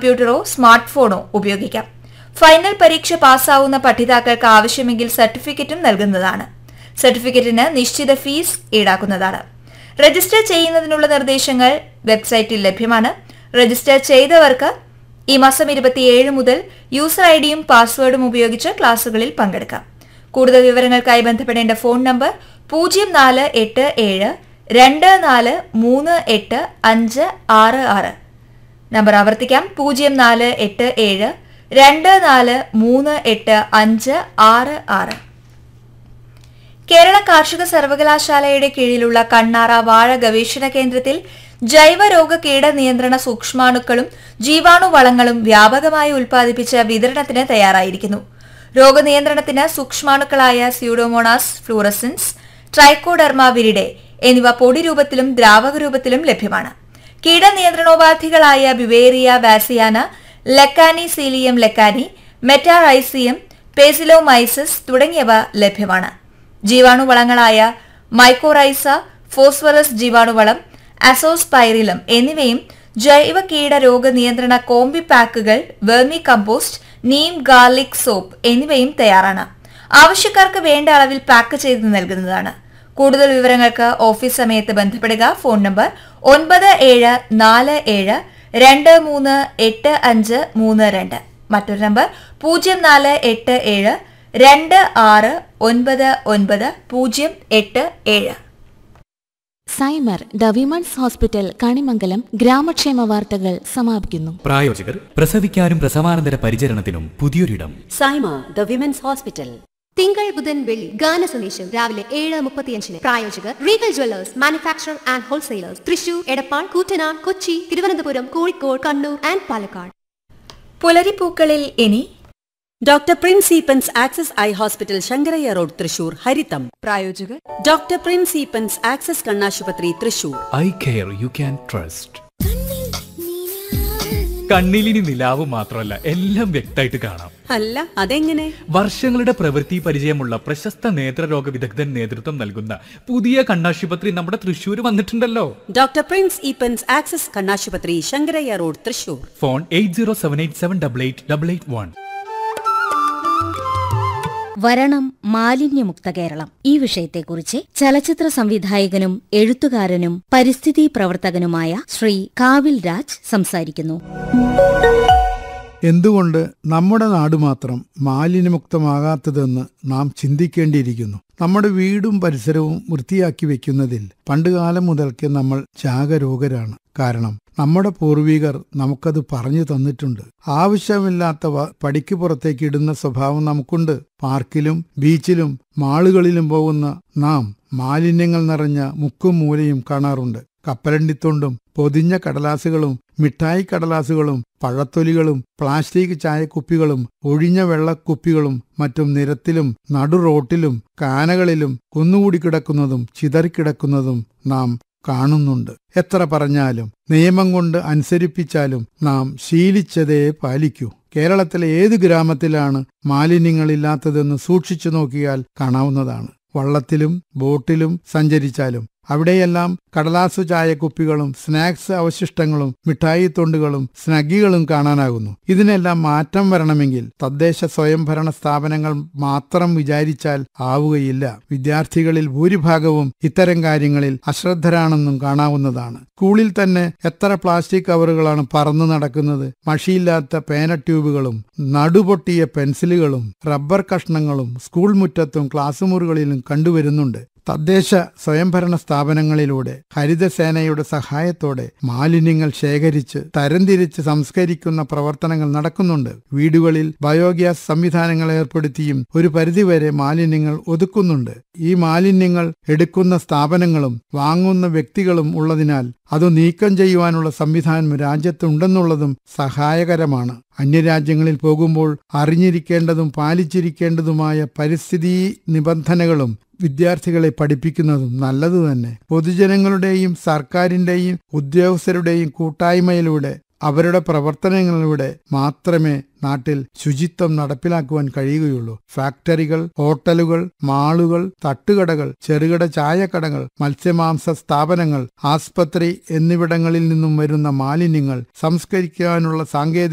കമ്പ്യൂട്ടറോ smart ഫോണോ ഉപയോഗിക്കാം final പരീക്ഷ പാസ്സാവുന്ന പഠിതാക്കൾക്ക് ആവശ്യമെങ്കിൽ സർട്ടിഫിക്കറ്റും നൽകുന്നതാണ് സർട്ടിഫിക്കറ്റിന് നിശ്ചിത ഫീസ് ഈടാക്കുന്നതാണ് രജിസ്റ്റർ ചെയ്യുന്നതിനുള്ള നിർദ്ദേശങ്ങൾ വെബ്സൈറ്റിൽ ലഭ്യമാണ് രജിസ്റ്റർ ചെയ്തവർക്ക് ഈ മാസം ഇരുപത്തിയേഴ് മുതൽ യൂസർ ഐ ഡിയും പാസ്വേഡും ഉപയോഗിച്ച് ക്ലാസുകളിൽ പങ്കെടുക്കാം കൂടുതൽ വിവരങ്ങൾക്കായി ബന്ധപ്പെടേണ്ട ഫോൺ നമ്പർ പൂജ്യം നാല് എട്ട് ഏഴ് രണ്ട് നാല് മൂന്ന് എട്ട് അഞ്ച് ആറ് ആറ് നമ്പർ ആവർത്തിക്കാം പൂജ്യം നാല് എട്ട് ഏഴ് രണ്ട് നാല് മൂന്ന് എട്ട് അഞ്ച് ആറ് ആറ് കേരള കാർഷിക സർവകലാശാലയുടെ കീഴിലുള്ള കണ്ണാറ വാഴ ഗവേഷണ കേന്ദ്രത്തിൽ ജൈവരോഗ കീട നിയന്ത്രണ സൂക്ഷ്മാണുക്കളും ജീവാണുവളങ്ങളും വ്യാപകമായി ഉൽപ്പാദിപ്പിച്ച് വിതരണത്തിന് തയ്യാറായിരിക്കുന്നു രോഗനിയന്ത്രണത്തിന് സൂക്ഷ്മാണുക്കളായ സ്യൂഡോമോണാസ് ഫ്ലൂറസൻസ് ട്രൈക്കോഡർമ വിരിഡെ എന്നിവ പൊടി രൂപത്തിലും ദ്രാവക രൂപത്തിലും ലഭ്യമാണ് കീടനിയന്ത്രണോപാധികളായ beauveria bassiana lecanicillium lecanii metarhizium paecilomyces തുടങ്ങിയവ ലഭ്യമാണ് ജീവാണുവളങ്ങളായ മൈക്കോറൈസ ഫോസ്ഫറസ് ജീവാണുവളം അസോസ്പൈറിലം എന്നിവയും ജൈവ കീട രോഗനിയന്ത്രണ കോമ്പി പാക്കുകൾ vermi compost neem garlic soap എന്നിവയും തയ്യാറാണ് ആവശ്യക്കാർക്ക് വേണ്ട അളവിൽ പാക്ക് ചെയ്ത് നൽകുന്നതാണ് കൂടുതൽ വിവരങ്ങൾക്ക് ഓഫീസ് സമയത്ത് ബന്ധപ്പെടുക ഫോൺ നമ്പർ ഒൻപത് ഏഴ് നാല് ഏഴ് രണ്ട് മൂന്ന് എട്ട് അഞ്ച് മൂന്ന് രണ്ട് മറ്റൊരു നമ്പർ പൂജ്യം നാല് എട്ട് ഏഴ് രണ്ട് ആറ് ഒൻപത് ഒൻപത് പൂജ്യം എട്ട് ഏഴ് Saima the women's hospital Kanimangalam ഗ്രാമക്ഷേമ വാർത്തകൾ സമാപിക്കുന്നു പ്രായോജകർ പ്രസവിക്കാനും പ്രസവാനന്തര പരിചരണത്തിനും പുതിയൊരിടം സൈമ ദ വിമൻസ് ഹോസ്പിറ്റൽ തിങ്കൾ ബുധൻ വെള്ളി ഗാന സന്ദേശം രാവിലെ ഏഴ് മുപ്പത്തിയഞ്ചിന് പ്രായോജകർ Regal jewellers manufacturer and wholesalers Thrissur Edappal Koottanad Kochi Thiruvananthapuram Kozhikode Kannur and Palakkad പുലരിപ്പൂക്കളിൽ ഇനി doctor Prince Eappen's access eye hospital Sankaraiah road Thrissur ഹരിതം പ്രായോജകർ ഡോക്ടർ പ്രിൻസ് ഈപ്പൻസ് ആക്സസ് കണ്ണാശുപത്രി Thrissur eye care you can trust കണ്ണിലിനി നിലാവ് മാത്രമല്ല എല്ലാം വ്യക്തമായിട്ട് കാണാം അല്ല അതെങ്ങനെ വർഷങ്ങളുടെ പ്രവൃത്തി പരിചയമുള്ള പ്രശസ്ത നേത്രരോഗ വിദഗ്ധൻ നേതൃത്വം നൽകുന്ന പുതിയ കണ്ണാശുപത്രി നമ്മുടെ തൃശ്ശൂർ വന്നിട്ടുണ്ടല്ലോ ഡോക്ടർ പ്രിൻസ് ഈപ്പൻസ് ആക്സസ് കണ്ണാശുപത്രി Sankaraiah road Thrissur phone eight zero seven eight seven double eight double eight one വരണം മാലിന്യമുക്ത കേരളം ഈ വിഷയത്തെക്കുറിച്ച് ചലച്ചിത്ര സംവിധായകനും എഴുത്തുകാരനും പരിസ്ഥിതി പ്രവർത്തകനുമായ ശ്രീ കാവിൽ രാജ് സംസാരിക്കുന്നു എന്തുകൊണ്ട് നമ്മുടെ നാട് മാത്രം മാലിന്യമുക്തമാകാത്തതെന്ന് നാം ചിന്തിക്കേണ്ടിയിരിക്കുന്നു നമ്മുടെ വീടും പരിസരവും വൃത്തിയാക്കി വെക്കുന്നതിൽ പണ്ടുകാലം മുതൽക്കേ നമ്മൾ ജാഗരൂകരാണ് കാരണം നമ്മുടെ പൂർവികർ നമുക്കത് പറഞ്ഞു തന്നിട്ടുണ്ട് ആവശ്യമില്ലാത്തവ പടിക്ക് പുറത്തേക്ക് ഇടുന്ന സ്വഭാവം നമുക്കുണ്ട് പാർക്കിലും ബീച്ചിലും മാളുകളിലും പോകുന്ന നാം മാലിന്യങ്ങൾ നിറഞ്ഞ മുക്കും മൂലയും കാണാറുണ്ട് കപ്പലണ്ടിത്തൊണ്ടും പൊതിഞ്ഞ കടലാസുകളും മിഠായി കടലാസുകളും പഴത്തൊലികളും പ്ലാസ്റ്റിക് ചായക്കുപ്പികളും ഒഴിഞ്ഞ വെള്ളക്കുപ്പികളും മറ്റും നിരത്തിലും നടു റോട്ടിലും കാനകളിലും കുന്നുകൂടി കിടക്കുന്നതും ചിതറിക്കിടക്കുന്നതും നാം കാണുന്നുണ്ട് എത്ര പറഞ്ഞാലും നിയമം കൊണ്ട് അനുസരിപ്പിച്ചാലും നാം ശീലിച്ചതേ പാലിക്കൂ കേരളത്തിലെ ഏത് ഗ്രാമത്തിലാണ് മാലിന്യങ്ങളില്ലാത്തതെന്ന് സൂക്ഷിച്ചു നോക്കിയാൽ കാണാവുന്നതാണ് വള്ളത്തിലും ബോട്ടിലും സഞ്ചരിച്ചാലും അവിടെയെല്ലാം കടലാസു ചായക്കുപ്പികളും സ്നാക്സ് അവശിഷ്ടങ്ങളും മിഠായി തൊണ്ടുകളും സ്നഗികളും കാണാനാകുന്നു ഇതിനെല്ലാം മാറ്റം വരണമെങ്കിൽ തദ്ദേശ സ്വയംഭരണ സ്ഥാപനങ്ങൾ മാത്രം വിചാരിച്ചാൽ ആവുകയില്ല വിദ്യാർത്ഥികളിൽ ഭൂരിഭാഗവും ഇത്തരം കാര്യങ്ങളിൽ അശ്രദ്ധരാണെന്നും കാണാവുന്നതാണ് സ്കൂളിൽ തന്നെ എത്ര പ്ലാസ്റ്റിക് കവറുകളാണ് പറന്നു നടക്കുന്നത് മഷിയില്ലാത്ത പേന ട്യൂബുകളും നടുപൊട്ടിയ പെൻസിലുകളും റബ്ബർ കഷ്ണങ്ങളും സ്കൂൾ മുറ്റത്തും ക്ലാസ് മുറികളിലും കണ്ടുവരുന്നുണ്ട് തദ്ദേശ സ്വയംഭരണ സ്ഥാപനങ്ങളിലൂടെ ഹരിതസേനയുടെ സഹായത്തോടെ മാലിന്യങ്ങൾ ശേഖരിച്ച് തരംതിരിച്ച് സംസ്കരിക്കുന്ന പ്രവർത്തനങ്ങൾ നടക്കുന്നുണ്ട് വീടുകളിൽ ബയോഗ്യാസ് സംവിധാനങ്ങൾ ഏർപ്പെടുത്തിയും ഒരു പരിധിവരെ മാലിന്യങ്ങൾ ഒതുക്കുന്നുണ്ട് ഈ മാലിന്യങ്ങൾ എടുക്കുന്ന സ്ഥാപനങ്ങളും വാങ്ങുന്ന വ്യക്തികളും ഉള്ളതിനാൽ അത് നീക്കം ചെയ്യുവാനുള്ള സംവിധാനം രാജ്യത്തുണ്ടെന്നുള്ളതും സഹായകരമാണ് അന്യരാജ്യങ്ങളിൽ പോകുമ്പോൾ അറിഞ്ഞിരിക്കേണ്ടതും പാലിച്ചിരിക്കേണ്ടതുമായ പരിസ്ഥിതി നിബന്ധനകളും വിദ്യാർത്ഥികളെ പഠിപ്പിക്കുന്നതും നല്ലതു തന്നെ പൊതുജനങ്ങളുടെയും സർക്കാരിന്റെയും ഉദ്യോഗസ്ഥരുടെയും കൂട്ടായ്മയിലൂടെ അവരുടെ പ്രവർത്തനങ്ങളിലൂടെ മാത്രമേ നാട്ടിൽ ശുചിത്വം നടപ്പിലാക്കുവാൻ കഴിയുകയുള്ളൂ ഫാക്ടറികൾ ഹോട്ടലുകൾ മാളുകൾ തട്ടുകടകൾ ചെറുകിട ചായക്കടകൾ മത്സ്യമാംസ സ്ഥാപനങ്ങൾ ആസ്പത്രി എന്നിവിടങ്ങളിൽ നിന്നും വരുന്ന മാലിന്യങ്ങൾ സംസ്കരിക്കാനുള്ള സാങ്കേതിക